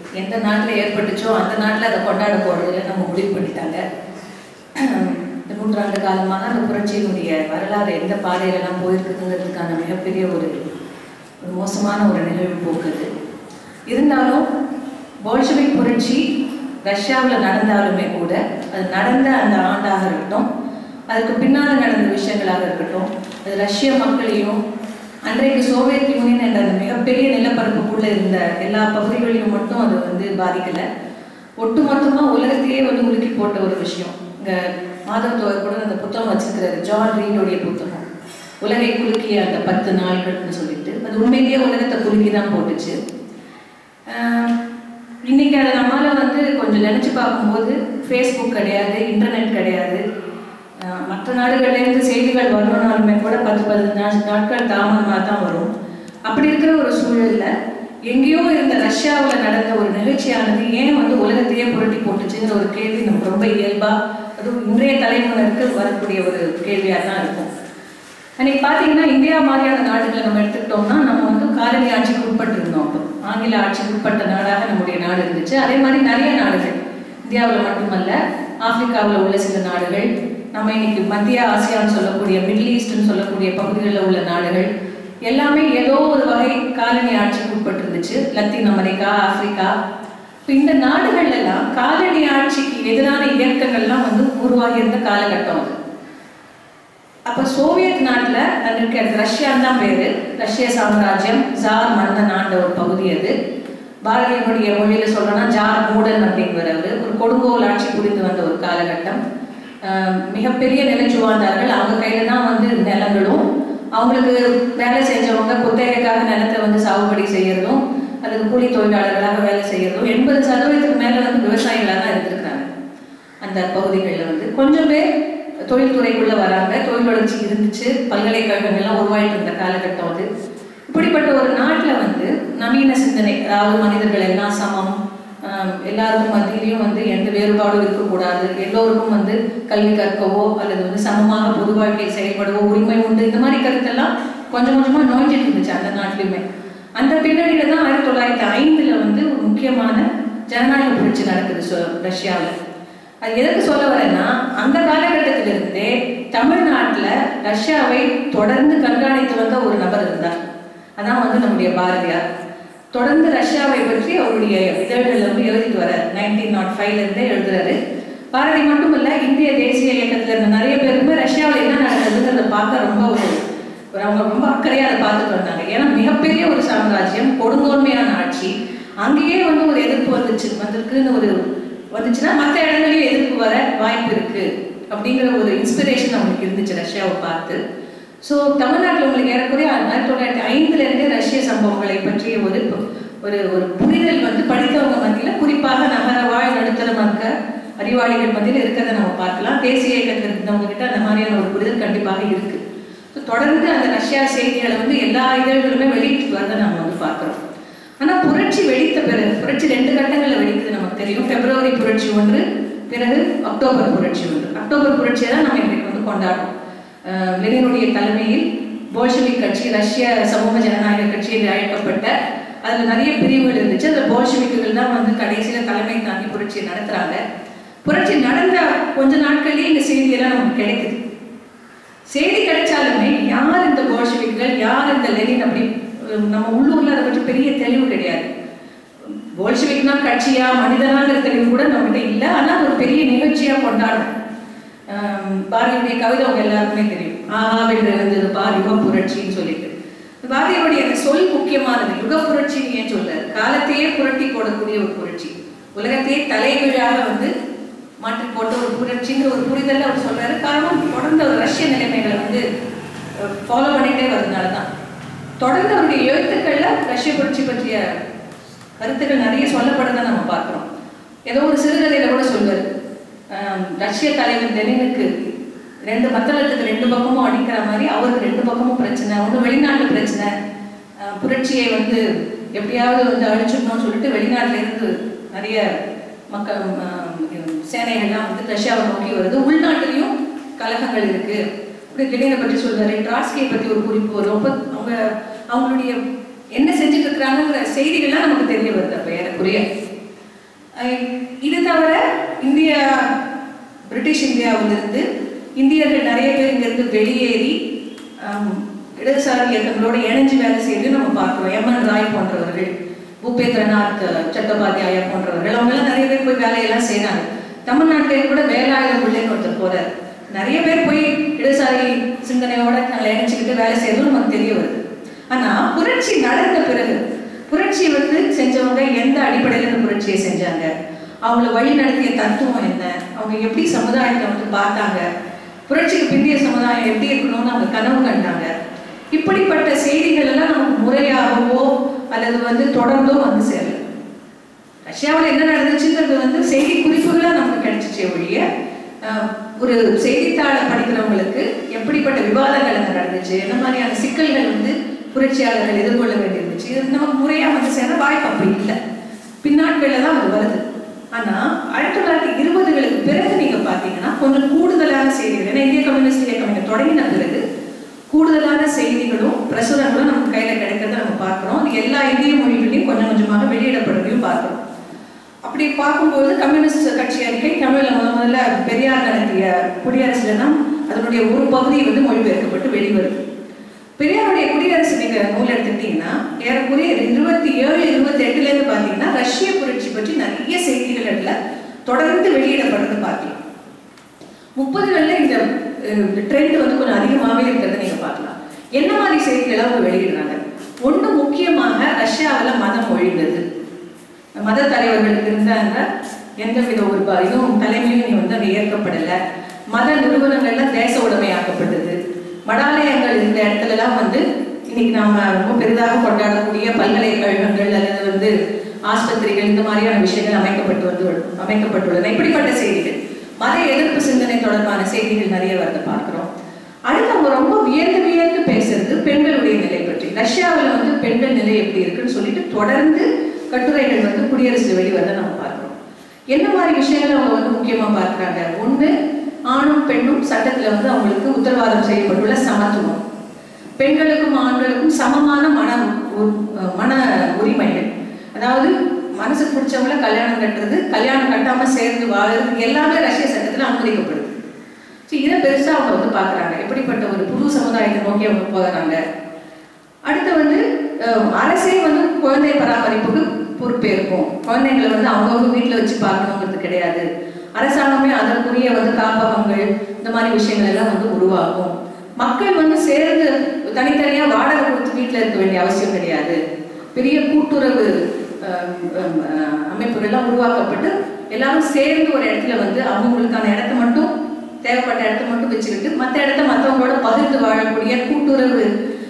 எந்த நாட்டில் ஏற்பட்டுச்சோ அந்த நாட்டில் அதை கொண்டாட போகிறதுல நம்ம முடிவு பண்ணிட்டாங்க இந்த நூற்றாண்டு காலமாக அந்த புரட்சியினுடைய வரலாறு எந்த பாதையிலலாம் போயிருக்குதுங்கிறதுக்கான மிகப்பெரிய ஒரு ஒரு மோசமான ஒரு நிகழ்வு போக்குது இருந்தாலும் போல்ஷெவிக் புரட்சி ரஷ்யாவில் நடந்தாலுமே கூட அது நடந்த அந்த ஆண்டாக இருக்கட்டும் அதுக்கு பின்னால் நடந்த விஷயங்களாக இருக்கட்டும் அது ரஷ்ய மக்களையும் அன்றைக்கு சோவியத் யூனியன் என்ற அந்த மிகப்பெரிய நிலப்பரப்புக்குள்ள இருந்த எல்லா பகுதிகளையும் மட்டும் அது வந்து பாதிக்கலை ஒட்டுமொத்தமா உலகத்தையே வந்து உலுக்கி போட்ட ஒரு விஷயம் இங்க மாதவ தோழர் கூட அந்த புத்தகம் வச்சிருக்கிறாரு ஜான் ரீடோடைய புத்தகம் உலகை குலுக்கிய அந்த பத்து நாள்கள்னு சொல்லிட்டு அது உண்மையிலேயே உலகத்தை குலுக்கி தான் போட்டுச்சு ஆஹ் இன்னைக்கு அதை நம்மளால வந்து கொஞ்சம் நினைச்சு பார்க்கும்போது ஃபேஸ்புக் கிடையாது இன்டர்நெட் கிடையாது ஆஹ் மற்ற நாடுகள்லேருந்து செய்திகள் வரணும்னாலுமே கூட பத்து பதினஞ்சு நாள் நாட்கள் தாமதமாக தான் வரும் அப்படி இருக்கிற ஒரு சூழல்ல எங்கேயோ இருந்த ரஷ்யாவில் நடந்த ஒரு நிகழ்ச்சியானது ஏன் வந்து உலகத்தையே புரட்டி போட்டுச்சுங்கிற ஒரு கேள்வி நமக்கு ரொம்ப இயல்பா அதுவும் இன்றைய தலைமுறைக்கு வரக்கூடிய ஒரு கேள்வியாக தான் இருக்கும் அன்னைக்கு பார்த்தீங்கன்னா இந்தியா மாதிரியான நாடுகளை நம்ம எடுத்துக்கிட்டோம்னா நம்ம வந்து காலனி ஆட்சிக்கு உட்பட்டிருந்தோம் அப்போ ஆங்கில ஆட்சிக்கு உட்பட்ட நாடாக நம்முடைய நாடு இருந்துச்சு அதே மாதிரி நிறைய நாடுகள் இந்தியாவில் மட்டுமல்ல ஆப்பிரிக்காவில் உள்ள சில நாடுகள் நம்ம இன்னைக்கு மத்திய ஆசியான்னு சொல்லக்கூடிய மிடில் ஈஸ்ட்னு சொல்லக்கூடிய பகுதிகளில் உள்ள நாடுகள் எல்லாமே ஏதோ ஒரு வகை காலனி ஆட்சிக்கு உட்பட்டிருந்துச்சு லத்தீன் அமெரிக்கா ஆப்பிரிக்கா இப்போ இந்த நாடுகள் எல்லாம் காலனி ஆட்சிக்கு எதிரான இயக்கங்கள்லாம் வந்து உருவாகி இருந்த காலகட்டம் அது அப்ப சோவியத் நாட்டுல அன்றைக்கு அது ரஷ்யான்னு தான் பேரு ரஷ்ய சாம்ராஜ்யம் ஜார் மன்னன் ஆண்ட ஒரு பகுதி அது பாரதியனுடைய மொழியில சொல்லணும்னா ஜார் மூடன் அப்படிங்கிறவர் ஒரு கொடுங்கோல் ஆட்சி புரிந்து வந்த ஒரு காலகட்டம் ஆஹ் மிகப்பெரிய நிலச்சுவாந்தார்கள் அவங்க கையில தான் வந்து நிலங்களும் அவங்களுக்கு வேலை செஞ்சவங்க குத்தகைக்காக நிலத்தை வந்து சாகுபடி செய்யறதும் அல்லது கூலி தொழிலாளர்களாக வேலை செய்யறதும் எண்பது சதவீதத்துக்கு மேல வந்து விவசாயிகளாக தான் இருந்திருக்கிறாங்க அந்த பகுதிகளில் வந்து கொஞ்சம் பேர் தொழில்துறைக்குள்ள வராங்க தொழில் வளர்ச்சி இருந்துச்சு பல்கலைக்கழகங்கள்லாம் உருவாயிட்டு இருந்த காலகட்டம் அது இப்படிப்பட்ட ஒரு நாட்டில் வந்து நவீன சிந்தனை அதாவது மனிதர்கள் எல்லாம் சமம் ஆஹ் எல்லாருக்கும் மத்தியிலையும் வந்து எந்த வேறுபாடும் இருக்கக்கூடாது எல்லோருக்கும் வந்து கல்வி கற்கவோ அல்லது வந்து சமமாக பொது வாழ்க்கையில் செயல்படவோ உரிமை உண்டு இந்த மாதிரி கருத்தெல்லாம் கொஞ்சம் கொஞ்சமா நோய்ஞ்சிட்டு இருந்துச்சு அந்த நாட்டிலுமே அந்த பின்னணியில தான் ஆயிரத்தி தொள்ளாயிரத்தி ஐந்துல வந்து ஒரு முக்கியமான ஜனநாயக புரட்சி நடக்குது சொ- ரஷ்யாவுல அது எதுக்கு சொல்ல வரேன்னா அந்த காலகட்டத்திலிருந்தே தமிழ்நாட்டுல ரஷ்யாவை தொடர்ந்து கண்காணித்து வந்த ஒரு நபர் இருந்தார் அதான் வந்து நம்முடைய பாரதியார் தொடர்ந்து ரஷ்யாவை பற்றி அவருடைய இதழ்கள் வந்து எழுதிட்டு வர நைன்டீன் நாட் ஃபைவ்ல இருந்தே எழுதுறாரு பாரதி மட்டும் இல்ல இந்திய தேசிய இயக்கத்துல இருந்த நிறைய பேருமே ரஷ்யாவில் என்ன நடக்குதுங்கிறத பார்க்க ரொம்ப ஒரு ஒரு அவங்க ரொம்ப அக்கறையா அதை பார்த்துட்டு வந்தாங்க ஏன்னா மிகப்பெரிய ஒரு சாம்ராஜ்யம் கொடுங்கோன்மையான ஆட்சி அங்கேயே வந்து ஒரு எதிர்ப்பு வந்துச்சு வந்திருக்குன்னு ஒரு வந்துச்சுன்னா மற்ற இடங்களையும் எதிர்ப்பு வர வாய்ப்பு இருக்கு அப்படிங்கிற ஒரு இன்ஸ்பிரேஷன் அவங்களுக்கு இருந்துச்சு ரஷ்யாவை பார்த்து ஸோ தமிழ்நாட்டில் உங்களுக்கு ஏறக்குறைய ஆயிரத்தி தொள்ளாயிரத்தி ஐந்துல இருந்தே ரஷ்ய சம்பவங்களை பற்றிய ஒரு ஒரு ஒரு புரிதல் வந்து படித்தவங்க மத்தியில குறிப்பாக நகர வாழ் நடுத்தர மக்கள் அறிவாளிகள் மத்தியில் இருக்கிறத நம்ம பார்க்கலாம் தேசிய இயக்கத்தில் இருந்தவங்க கிட்ட அந்த மாதிரியான ஒரு புரிதல் கண்டிப்பாக இருக்கு So, தொடர்ந்து அந்த ரஷ்யா செய்திகளை வந்து எல்லா இதழ்களுமே வெளியிட்டு வரதை நம்ம வந்து பார்க்கிறோம் ஆனா புரட்சி வெடித்த பிறகு புரட்சி ரெண்டு கட்டங்கள்ல வெடிக்குது நமக்கு தெரியும் பிப்ரவரி புரட்சி ஒன்று பிறகு அக்டோபர் புரட்சி ஒன்று அக்டோபர் புரட்சியை தான் நம்ம இன்றைக்கு வந்து கொண்டாடுறோம் அஹ் லெனினுடைய தலைமையில் போல்ஷெவிக் கட்சி ரஷ்ய சமூக ஜனநாயக கட்சி என்று அழைக்கப்பட்ட அதுல நிறைய பிரிவுகள் இருந்துச்சு அந்த போல்ஷெவிக்குகள் தான் வந்து கடைசியில தலைமை தாங்கி புரட்சியை நடத்துறாங்க புரட்சி நடந்த கொஞ்ச நாட்கள்லயே இந்த செய்தியெல்லாம் நமக்கு கிடைக்குது செய்தி கிடைச்சாலுமே யார் இந்த போல்ஷெவிக்கள் யார் இந்த லெனின் அப்படி அஹ் நம்ம உள்ளூர்ல அதை பற்றி பெரிய தெளிவு கிடையாது போல்ஷெவிக்னா கட்சியா மனிதனாங்கிற தெளிவு கூட நம்மகிட்ட இல்லை ஆனா ஒரு பெரிய நிகழ்ச்சியா கொண்டாடும் ஆஹ் பாரதியுடைய கவிதை அவங்க எல்லாருக்குமே தெரியும் ஆஹா வென்று இருந்தது பார் யுக புரட்சின்னு சொல்லிட்டு பாரதியுடைய அந்த சொல் முக்கியமானது யுக புரட்சின்னு ஏன் சொல்றாரு காலத்தையே புரட்டி போடக்கூடிய ஒரு புரட்சி உலகத்தையே தலைகீழாக வந்து மாற்றி போட்ட ஒரு புரட்சிங்கிற ஒரு புரிதல்ல அவர் சொல்றாரு காரணம் தொடர்ந்து அவர் ரஷ்ய நிலைமைகளை வந்து ஃபாலோ பண்ணிட்டே வரதுனால தான் தொடர்ந்து அவருடைய எழுத்துக்கள்ல ரஷ்ய புரட்சி பற்றிய கருத்துக்கள் நிறைய சொல்லப்படுறதை நம்ம பார்க்கிறோம் ஏதோ ஒரு சிறுகதையில கூட சொல்வார் ஆஹ் ரஷ்ய தலைவர் லெனினுக்கு ரெண்டு மத்தளத்துக்கு ரெண்டு பக்கமும் அடிக்கிற மாதிரி அவருக்கு ரெண்டு பக்கமும் பிரச்சனை ஒன்று வெளிநாட்டு பிரச்சனை ஆஹ் புரட்சியை வந்து எப்படியாவது வந்து அழிச்சிடணும்னு சொல்லிட்டு வெளிநாட்டுல இருந்து நிறைய மக்கள் ஆஹ் சேனைகள்லாம் வந்து ரஷ்யாவை நோக்கி வருது உள்நாட்டிலையும் கலகங்கள் இருக்கு இப்படி லெனினை பற்றி சொல்வாரு ட்ராட்ஸ்கியை பற்றி ஒரு குறிப்பு வரும் அப்ப அவங்க அவங்களுடைய என்ன செஞ்சுட்டு இருக்கிறாங்கிற செய்திகள்லாம் நமக்கு தெரிய வருது அப்ப ஏறக்குறைய அஹ் இது தவிர இந்தியா பிரிட்டிஷ் இந்தியாவிலிருந்து இந்தியர்கள் நிறைய பேர் இங்கிருந்து வெளியேறி ஆம், இடதுசாரி இயக்கங்களோட இணைஞ்சு வேலை செய்து நம்ம பார்க்கிறோம் எம் என் ராய் போன்றவர்கள் பூபேந்திரநாத் சட்டோபாத்தியாயா போன்றவர்கள் அவங்கெல்லாம் நிறைய பேர் போய் வேலையெல்லாம் செய்றாங்க தமிழ்நாட்டிலே கூட வேலாயுதம் பிள்ளைன்னு ஒருத்தர் போறார் நிறைய பேர் போய் இடதுசாரி சிந்தனையோட நாங்கள் இணைச்சிக்கிட்டு வேலை செய்யறதும் நமக்கு தெரிய வருது ஆனா புரட்சி நடந்த பிறகு புரட்சி வந்து செஞ்சவங்க எந்த அடிப்படையில இந்த புரட்சியை செஞ்சாங்க அவங்கள வழி நடத்திய தத்துவம் என்ன அவங்க எப்படி சமுதாயத்தை வந்து பார்த்தாங்க புரட்சிக்கு பிந்தைய சமுதாயம் எப்படி இருக்கணும்னு அவங்க கனவு கண்டாங்க இப்படிப்பட்ட செய்திகள் எல்லாம் நமக்கு முறையாகவோ அல்லது வந்து தொடர்ந்தோ வந்து சேரல ரஷ்யாவில் என்ன நடந்துச்சுன்றது வந்து செய்தி குறிப்புகளாக நமக்கு கிடைச்சிச்சே ஒழிய அஹ், ஒரு செய்தித்தாளை படிக்கிறவங்களுக்கு எப்படிப்பட்ட விவாதங்கள் அங்கே நடந்துச்சு என்ன மாதிரியான சிக்கல்கள் வந்து புரட்சியாளர்கள் எதிர்கொள்ள வேண்டியிருந்துச்சு இது நமக்கு முறையாக வந்து சேர வாய்ப்பு அப்படி இல்லை பின்னாட்களில் தான் அது வருது ஆனா ஆயிரத்தி தொள்ளாயிரத்தி இருபதுகளுக்கு பிறகு நீங்க பாத்தீங்கன்னா கொஞ்சம் கூடுதலான செய்திகள் ஏன்னா இந்திய கம்யூனிஸ்ட் இயக்கம் இங்க தொடங்கின பிறகு கூடுதலான செய்திகளும் பிரசுரங்களும் நமக்கு கையில கிடைக்கிறத நம்ம பார்க்கிறோம் அது எல்லா இந்திய மொழிகளையும் கொஞ்சம் கொஞ்சமாக வெளியிடப்படுறதையும் பார்க்கிறோம் அப்படி பார்க்கும்போது கம்யூனிஸ்ட் கட்சி அறிக்கை தமிழ்ல முத முதல்ல பெரியார் நடத்திய குடியரசு தினம் அதனுடைய ஒரு பகுதி வந்து மொழிபெயர்க்கப்பட்டு வெளிவருது பெரியாருடைய குடியரசு நீங்க நூல் எடுத்துக்கிட்டீங்கன்னா ஏறக்குறைய இருபத்தி ஏழு இருபத்தி எட்டுல இருந்து பாத்தீங்கன்னா ரஷ்ய புரட்சி பற்றி நிறைய செய்திகள் அதுல தொடர்ந்து வெளியிடப்படுறது பார்க்கலாம் முப்பதுகள்ல இந்த ட்ரெண்ட் வந்து கொஞ்சம் அதிகமாகவே இருக்கிறத நீங்க பார்க்கலாம் என்ன மாதிரி செய்திகளை அவங்க வெளியிடுறாங்க ஒண்ணு முக்கியமாக ரஷ்யாவுல மதம் ஒழிந்தது மத தலைவர்களுக்கு இருந்தாங்க எந்தவித ஒரு ப- இதுவும் தலைமையும் நீ வந்து அங்கே ஏற்கப்படலை மத நிறுவனங்கள்ல தேச உடைமையாக்கப்பட்டது மடாலயங்கள் இருந்த இடத்துலலாம் வந்து இன்னைக்கு நாம ரொம்ப பெரிதாக கொண்டாடக்கூடிய பல்கலைக்கழகங்கள் அல்லது வந்து ஆஸ்பத்திரிகள் இந்த மாதிரியான விஷயங்கள் அமைக்கப்பட்டு வந்து அமைக்கப்பட்டுள்ளன இப்படிப்பட்ட செய்திகள் மத எதிர்ப்பு சிந்தனை தொடர்பான செய்திகள் நிறைய வரதை பார்க்கிறோம் அடுத்து அவங்க ரொம்ப வியந்து வியந்து பேசுறது பெண்களுடைய நிலை பற்றி ரஷ்யாவில் வந்து பெண்கள் நிலை எப்படி இருக்குன்னு சொல்லிட்டு தொடர்ந்து கட்டுரைகள் வந்து குடியரசு வெளிவரதை நம்ம பார்க்கிறோம் என்ன மாதிரி விஷயங்கள் அவங்க வந்து முக்கியமா பார்க்கறாங்க ஒண்ணு ஆணும் பெண்ணும் சட்டத்துல வந்து அவங்களுக்கு உத்தரவாதம் செய்யப்பட்டுள்ள சமத்துவம் பெண்களுக்கும் ஆண்களுக்கும் சமமான மன உ- மன உரிமைகள் அதாவது மனசுக்கு பிடிச்சவங்கள கல்யாணம் கட்டுறது கல்யாணம் கட்டாம சேர்ந்து வாழுறது எல்லாமே ரஷ்ய சட்டத்துல அனுமதிக்கப்படுது சரி, இதை பெருசா அவங்க வந்து பாக்குறாங்க எப்படிப்பட்ட ஒரு புது சமுதாயத்தை நோக்கி அவங்க போகிறாங்க அடுத்து வந்து அஹ், அரசே வந்து குழந்தை பராமரிப்புக்கு பொறுப்பேற்கும் குழந்தைங்களை வந்து அவங்கவுங்க வீட்டில் வச்சு பார்க்கணுங்கிறது கிடையாது அரசாங்கமே அதற்குரிய வந்து காப்பகங்கள் இந்த மாதிரி விஷயங்கள் எல்லாம் வந்து உருவாகும் மக்கள் வந்து சேர்ந்து தனித்தனியா வாடகை கொடுத்து வீட்டில் இருக்க வேண்டிய அவசியம் கிடையாது பெரிய கூட்டுறவு அஹ், அஹ், அஹ், அமைப்புகள்லாம் உருவாக்கப்பட்டு எல்லாரும் சேர்ந்து ஒரு இடத்துல வந்து அவங்களுக்கான இடத்த மட்டும் தேவைப்பட்ட இடத்த மட்டும் வச்சுக்கிட்டு மற்ற இடத்த மற்றவங்களோட பகிர்ந்து வாழக்கூடிய கூட்டுறவு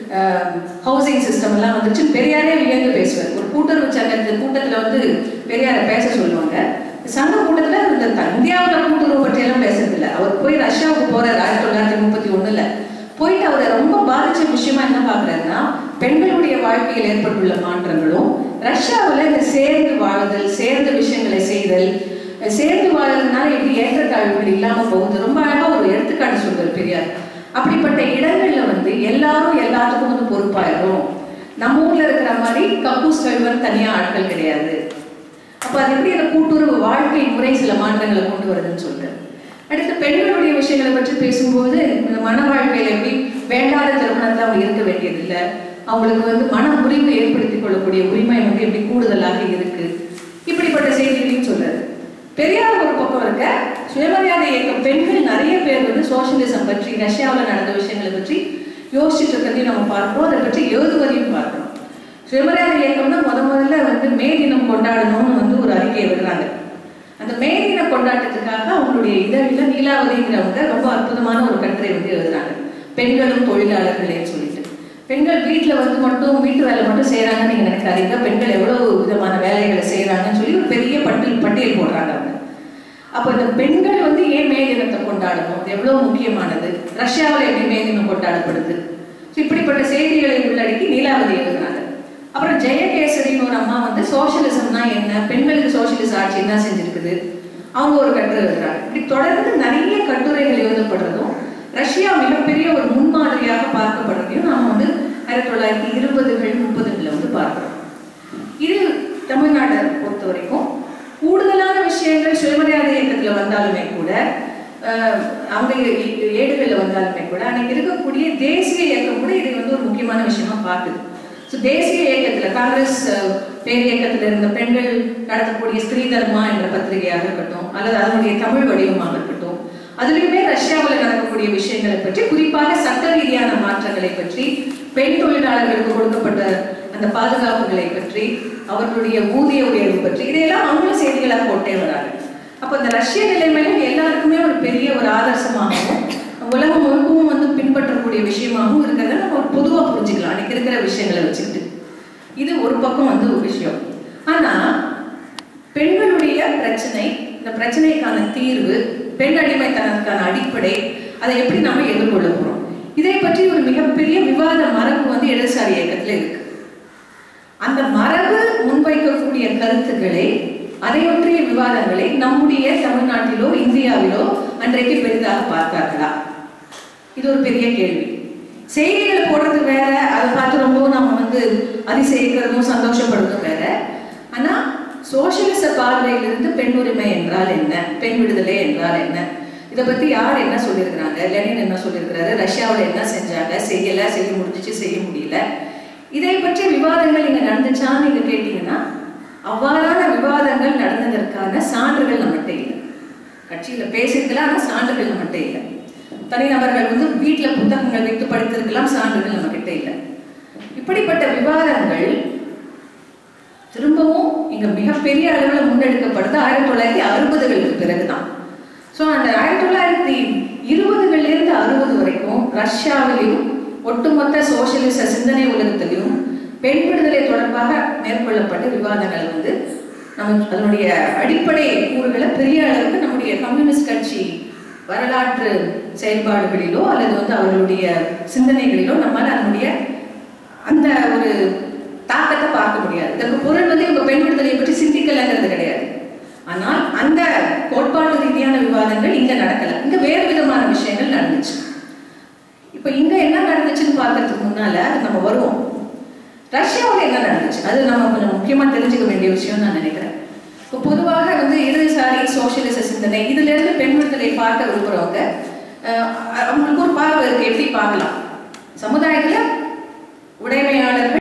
ஹவுசிங் சிஸ்டம் எல்லாம் வந்துச்சு பெரியாரே வியந்து பேசுவார் ஒரு கூட்டுறவு சங்கத்து கூட்டத்துல வந்து பெரியாரை பேச சொல்லுவாங்க சங்க கூட்டத்துல இந்த த- இந்தியாவுல கூட்டுறவு பற்றியெல்லாம் பேசுறது இல்ல அவர் போய் ரஷ்யாவுக்கு போறாரு ஆயிரத்தி தொள்ளாயிரத்தி முப்பத்தி ஒண்ணுல போயிட்டு அவரை ரொம்ப பாதிச்ச விஷயமா என்ன பாக்குறாருன்னா பெண்களுடைய வாழ்க்கையில் ஏற்பட்டுள்ள மாற்றங்களும் ரஷ்யாவுல இந்த சேர்ந்து வாழுதல் சேர்ந்த விஷயங்களை செய்தல் சேர்ந்து வாழ்றதுனால எப்படி ஏற்றத்தாழ்வுகள் இல்லாம போகுது ரொம்ப அழகா ஒரு எடுத்துக்காட்டு சொல்றாரு பெரியார் அப்படிப்பட்ட இடங்கள்ல வந்து எல்லாரும் எல்லாத்துக்கும் வந்து பொறுப்பாயிரும் நம்ம ஊர்ல இருக்கிற மாதிரி கக்கூஸ் கழுவர் தனியா ஆட்கள் கிடையாது அப்ப அது எப்படி அந்த கூட்டுறவு வாழ்க்கை முறை சில மாற்றங்களை கொண்டு வருதுன்னு சொல்றாரு அடுத்து பெண்களுடைய விஷயங்களை பற்றி பேசும்போது இந்த மன வாழ்க்கையில எப்படி வேண்டாத திருமணத்துல அவங்க இருக்க வேண்டியதில்லை அவங்களுக்கு வந்து மன முறிவு ஏற்படுத்திக் கொள்ளக்கூடிய உரிமை வந்து எப்படி கூடுதலாக இருக்கு இப்படிப்பட்ட செய்திகளையும் சொல்றாரு பெரியார் ஒரு பக்கம் இருக்க சுயமரியாதை இயக்கம் பெண்கள் நிறைய பேர் வந்து சோசியலிசம் பற்றி ரஷ்யாவில் நடந்த விஷயங்களை பற்றி யோசிச்சுட்டு இருக்கிறதையும் நம்ம பார்க்கிறோம் அதை பற்றி எழுதுவதையும் பார்க்கிறோம் சுயமரியாதை இயக்கம்னா முத முதல்ல வந்து மே தினம் கொண்டாடணும்னு வந்து ஒரு அறிக்கையை விடுறாங்க அந்த மே தின கொண்டாட்டத்துக்காக அவங்களுடைய இதழில் நீலாவதிங்கிறவங்க ரொம்ப அற்புதமான ஒரு கட்டுரை வந்து எழுதுறாங்க பெண்களும் தொழிலாளர்களேன்னு சொல்லிட்டு பெண்கள் வீட்டில் வந்து மட்டும் வீட்டு வேலை மட்டும் செய்கிறாங்கன்னு நீங்கள் நினைக்காதீங்க பெண்கள் எவ்வளவு விதமான வேலைகளை செய்கிறாங்கன்னு சொல்லி ஒரு பெரிய பட்டியல் பட்டியல் போடுறாங்க அவங்க அப்போ இந்த பெண்கள் வந்து ஏன் மே தினத்தை கொண்டாடணும் அது எவ்வளவு முக்கியமானது ரஷ்யாவில் எப்படி மே தினம் கொண்டாடப்படுது ஸோ இப்படிப்பட்ட செய்திகளை உள்ளடக்கி நீலாவதி எழுதுனாங்க அப்புறம் ஜெயகேசரின்னு ஒரு அம்மா வந்து சோஷியலிசம்னா என்ன பெண்களுக்கு சோஷியலிச ஆட்சி என்ன செஞ்சிருக்குது அவங்க ஒரு கட்டுரை எழுதுறாங்க இப்படி தொடர்ந்து நிறைய கட்டுரைகள் எழுதப்படுறதும் ரஷ்யா மிகப்பெரிய ஒரு முன்மாதிரியாக பார்க்கப்படுறதையும் நாம வந்து ஆயிரத்தி தொள்ளாயிரத்தி இருபதுகள் முப்பதுகளில் வந்து பார்க்கிறோம் இது தமிழ்நாட்டை பொறுத்த வரைக்கும் கூடுதலான வந்தாலுமே கூட அஹ், அவங்க ஏ- ஏடுகள்ல வந்தாலுமே கூட அன்னைக்கு இருக்கக்கூடிய தேசிய இயக்கம் கூட இதை வந்து ஒரு முக்கியமான விஷயமா பார்க்குது ஸோ தேசிய இயக்கத்துல காங்கிரஸ் அஹ், பேர் இயக்கத்துல இருந்த பெண்கள் நடத்தக்கூடிய ஸ்திரீ தர்மா என்ற பத்திரிகையாக இருக்கட்டும் அல்லது அதனுடைய தமிழ் வடிவமாக இருக்கட்டும் அதுலயுமே ரஷ்யாவில் நடக்கக்கூடிய விஷயங்களை பற்றி குறிப்பாக சட்ட ரீதியான மாற்றங்களை பற்றி பெண் தொழிலாளர்களுக்கு கொடுக்கப்பட்ட அந்த பாதுகாப்புகளை பற்றி அவர்களுடைய ஊதிய உயர்வு பற்றி இதையெல்லாம் அவங்களும் செய்திகளாக போட்டே வராங்க அப்போ இந்த ரஷ்ய நிலைமையும் எல்லாருக்குமே ஒரு பெரிய ஒரு ஆதர்சமாகவும் உலகம் முழுக்கவும் வந்து பின்பற்றக்கூடிய விஷயமாகவும் இருக்கிறத நம்ம ஒரு பொதுவாக புரிஞ்சுக்கலாம் அன்னைக்கு இருக்கிற விஷயங்களை வச்சுக்கிட்டு இது ஒரு பக்கம் வந்து ஒரு விஷயம் ஆனா பெண்களுடைய பிரச்சனை இந்த பிரச்சனைக்கான தீர்வு பெண் அடிமைத்தனத்துக்கான அடிப்படை அதை எப்படி நாம எதிர்கொள்ள போறோம் இதை பற்றி ஒரு மிகப்பெரிய விவாத மரபு வந்து இடதுசாரி இயக்கத்துல இருக்கு அந்த மரபு முன்வைக்கக்கூடிய கருத்துக்களை அதையொன்றிய விவாதங்களை நம்முடைய தமிழ்நாட்டிலோ இந்தியாவிலோ அன்றைக்கு பெரிதாக பார்த்தார்களா இது ஒரு பெரிய கேள்வி செய்திகளை போடுறது வேற அதை பார்த்து ரொம்ப நம்ம வந்து அதிசயிக்கிறதும் சந்தோஷப்படுறதும் வேற ஆனா சோசியலிச பார்வையிலிருந்து பெண் உரிமை என்றால் என்ன பெண் விடுதலை என்றால் என்ன இதை பத்தி யார் என்ன சொல்லியிருக்கிறாங்க லெனின் என்ன சொல்லியிருக்கிறாரு ரஷ்யாவில் என்ன செஞ்சாங்க செய்யல செய்ய முடிஞ்சிச்சு செய்ய முடியல இதை பற்றிய விவாதங்கள் இங்க நடந்துச்சான்னு நீங்க கேட்டீங்கன்னா அவ்வாறான விவாதங்கள் நடந்ததற்கான சான்றுகள் நம்மகிட்ட இல்லை கட்சியில பேசியிருக்கலாம் ஆனா சான்றுகள் நம்மகிட்ட இல்லை தனிநபர்கள் வந்து வீட்டுல புத்தகங்கள் வைத்து படித்திருக்கலாம் சான்றுகள் நம்ம கிட்ட இல்லை இப்படிப்பட்ட விவாதங்கள் திரும்பவும் இங்க மிகப்பெரிய அளவில் முன்னெடுக்கப்படுது ஆயிரத்தி தொள்ளாயிரத்தி அறுபதுகளுக்கு பிறகுதான் ஸோ அந்த ஆயிரத்தி தொள்ளாயிரத்தி இருபதுகள்ல இருந்து அறுபது வரைக்கும் ரஷ்யாவிலையும் ஒட்டுமொத்த சோசியலிச சிந்தனை உலகத்திலையும் பெண் விடுதலை தொடர்பாக மேற்கொள்ளப்பட்ட விவாதங்கள் வந்து நம்ம அதனுடைய அடிப்படை கூறுகளை பெரிய அளவுக்கு நம்முடைய கம்யூனிஸ்ட் கட்சி வரலாற்று செயல்பாடுகளிலோ அல்லது வந்து அவர்களுடைய சிந்தனைகளிலோ நம்மால் அதனுடைய அந்த ஒரு தாக்கத்தை பார்க்க முடியாது இதற்கு பொருள் வந்து இவங்க பெண் விடுதலையை பற்றி சிந்திக்கலைங்கிறது கிடையாது ஆனால் அந்த கோட்பாட்டு ரீதியான விவாதங்கள் இங்க நடக்கல இங்க வேறு விதமான விஷயங்கள் நடந்துச்சு இப்ப இங்க என்ன நடந்துச்சுன்னு பார்க்கறதுக்கு முன்னால அது நம்ம வருவோம் ரஷ்யாவில் என்ன நடந்துச்சு அது நம்ம கொஞ்சம் முக்கியமா தெரிஞ்சுக்க வேண்டிய விஷயம் நான் நினைக்கிறேன் இப்போ பொதுவாக வந்து இடதுசாரி சோசியலிச சிந்தனை இதுல இருந்து பெண் விடுதலை பார்க்க விரும்புறவங்க அஹ், அவங்களுக்கு ஒரு பார்வை இருக்கு எப்படி பார்க்கலாம் சமுதாயத்துல உடைமையாளர்கள்